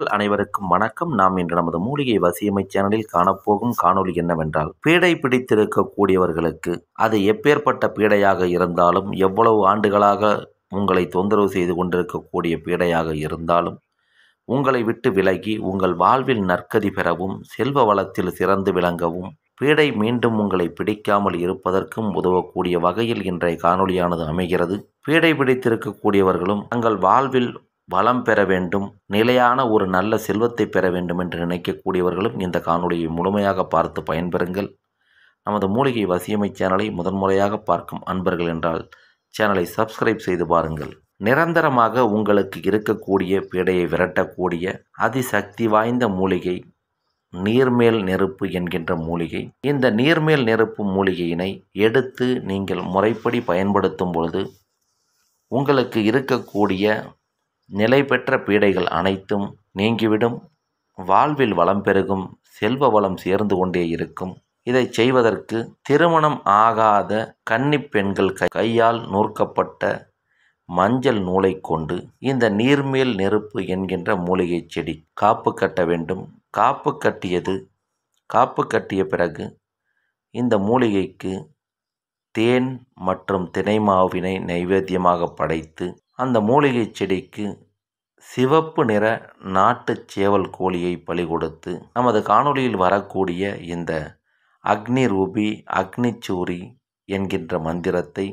அனைவருக்கும் வணக்கம் நாம் இன்று நமது மூலிகை வசியமை சேனலில் காணப்போகும் காணொளி என்னவென்றால் பீடை பிடித்திருக்கக்கூடியவர்களுக்கு அது எப்பேற்பட்ட பீடையாக இருந்தாலும் எவ்வளவு ஆண்டுகளாக உங்களை தொந்தரவு செய்து கொண்டிருக்கக்கூடிய பீடையாக இருந்தாலும் உங்களை விட்டு விலகி உங்கள் வாழ்வில் நற்கதி பெறவும் செல்வ வளத்தில் சிறந்து விளங்கவும் பீடை மீண்டும் உங்களை பிடிக்காமல் இருப்பதற்கும் உதவக்கூடிய வகையில் இன்றைய காணொளியானது அமைகிறது பீடை பிடித்திருக்கக்கூடியவர்களும் தங்கள் வாழ்வில் வளம் பெற வேண்டும் நிலையான ஒரு நல்ல செல்வத்தை பெற வேண்டும் என்று நினைக்கக்கூடியவர்களும் இந்த காணொளியை முழுமையாக பார்த்து பயன்பெறுங்கள் நமது மூலிகை வசியமை சேனலை முதன்முறையாக பார்க்கும் அன்பர்கள் என்றால் சேனலை சப்ஸ்கிரைப் செய்து பாருங்கள் நிரந்தரமாக உங்களுக்கு இருக்கக்கூடிய பீடையை விரட்டக்கூடிய அதிசக்தி வாய்ந்த மூலிகை நீர்மேல் நெருப்பு என்கின்ற மூலிகை இந்த நீர்மேல் நெருப்பு மூலிகையினை எடுத்து நீங்கள் முறைப்படி பயன்படுத்தும் பொழுது உங்களுக்கு இருக்கக்கூடிய நிலை பெற்ற பீடைகள் அனைத்தும் நீங்கிவிடும் வாழ்வில் வளம் பெருகும் செல்வ வளம் சேர்ந்து கொண்டே இருக்கும் இதை செய்வதற்கு திருமணம் ஆகாத கன்னிப் பெண்கள் கை- கையால் நூற்கப்பட்ட மஞ்சள் நூலை கொண்டு இந்த நீர்மேல் நெருப்பு என்கின்ற மூலிகை செடி காப்பு கட்ட வேண்டும் காப்பு கட்டியது காப்பு கட்டிய பிறகு இந்த மூலிகைக்கு தேன் மற்றும் தினைமாவினை நைவேத்தியமாக படைத்து அந்த மூலிகை செடிக்கு சிவப்பு நிற நாட்டுச் சேவல் கோழியை பலி கொடுத்து நமது காணொளியில் வரக்கூடிய இந்த அக்னி ரூபி அக்னிச்சூரி என்கின்ற மந்திரத்தை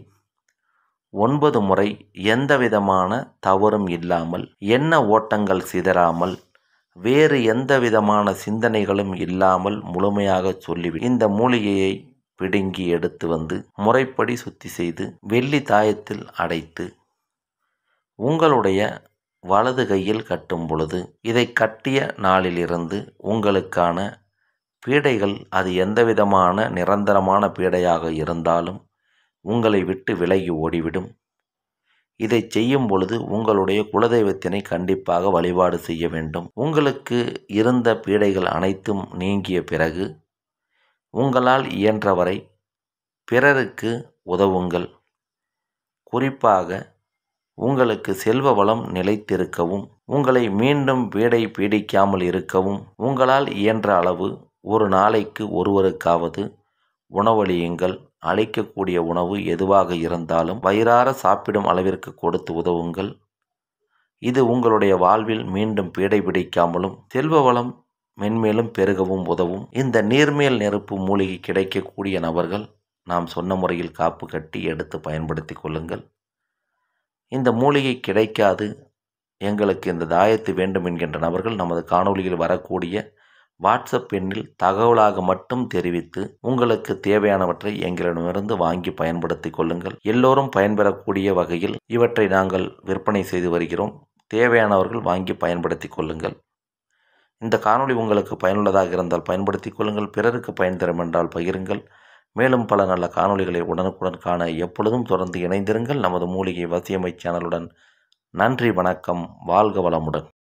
ஒன்பது முறை எந்தவிதமான தவறும் இல்லாமல் எண்ண ஓட்டங்கள் சிதறாமல் வேறு எந்த விதமான சிந்தனைகளும் இல்லாமல் முழுமையாக சொல்லிவிடு இந்த மூலிகையை பிடுங்கி எடுத்து வந்து முறைப்படி சுத்தி செய்து வெள்ளி தாயத்தில் அடைத்து உங்களுடைய வலது கையில் கட்டும் பொழுது இதை கட்டிய நாளிலிருந்து உங்களுக்கான பீடைகள் அது எந்த விதமான நிரந்தரமான பீடையாக இருந்தாலும் உங்களை விட்டு விலகி ஓடிவிடும் இதை செய்யும் பொழுது உங்களுடைய குலதெய்வத்தினை கண்டிப்பாக வழிபாடு செய்ய வேண்டும் உங்களுக்கு இருந்த பீடைகள் அனைத்தும் நீங்கிய பிறகு உங்களால் இயன்றவரை பிறருக்கு உதவுங்கள் குறிப்பாக உங்களுக்கு செல்வ வளம் நிலைத்திருக்கவும் உங்களை மீண்டும் வீடை பீடிக்காமல் இருக்கவும் உங்களால் இயன்ற அளவு ஒரு நாளைக்கு ஒருவருக்காவது உணவளியுங்கள் அளிக்கக்கூடிய உணவு எதுவாக இருந்தாலும் வயிறார சாப்பிடும் அளவிற்கு கொடுத்து உதவுங்கள் இது உங்களுடைய வாழ்வில் மீண்டும் பீடை பிடிக்காமலும் செல்வ வளம் மென்மேலும் பெருகவும் உதவும் இந்த நீர்மேல் நெருப்பு மூலிகை கிடைக்கக்கூடிய நபர்கள் நாம் சொன்ன முறையில் காப்பு கட்டி எடுத்து பயன்படுத்தி கொள்ளுங்கள் இந்த மூலிகை கிடைக்காது எங்களுக்கு இந்த தாயத்து வேண்டும் என்கின்ற நபர்கள் நமது காணொளியில் வரக்கூடிய வாட்ஸ்அப் எண்ணில் தகவலாக மட்டும் தெரிவித்து உங்களுக்கு தேவையானவற்றை எங்களிடமிருந்து வாங்கி பயன்படுத்திக் கொள்ளுங்கள் எல்லோரும் பயன்பெறக்கூடிய வகையில் இவற்றை நாங்கள் விற்பனை செய்து வருகிறோம் தேவையானவர்கள் வாங்கி பயன்படுத்திக் கொள்ளுங்கள் இந்த காணொளி உங்களுக்கு பயனுள்ளதாக இருந்தால் பயன்படுத்திக் கொள்ளுங்கள் பிறருக்கு பயன் தரும் என்றால் பகிருங்கள் மேலும் பல நல்ல காணொளிகளை உடனுக்குடன் காண எப்பொழுதும் தொடர்ந்து இணைந்திருங்கள் நமது மூலிகை வசியமை சேனலுடன் நன்றி வணக்கம் வாழ்க வளமுடன்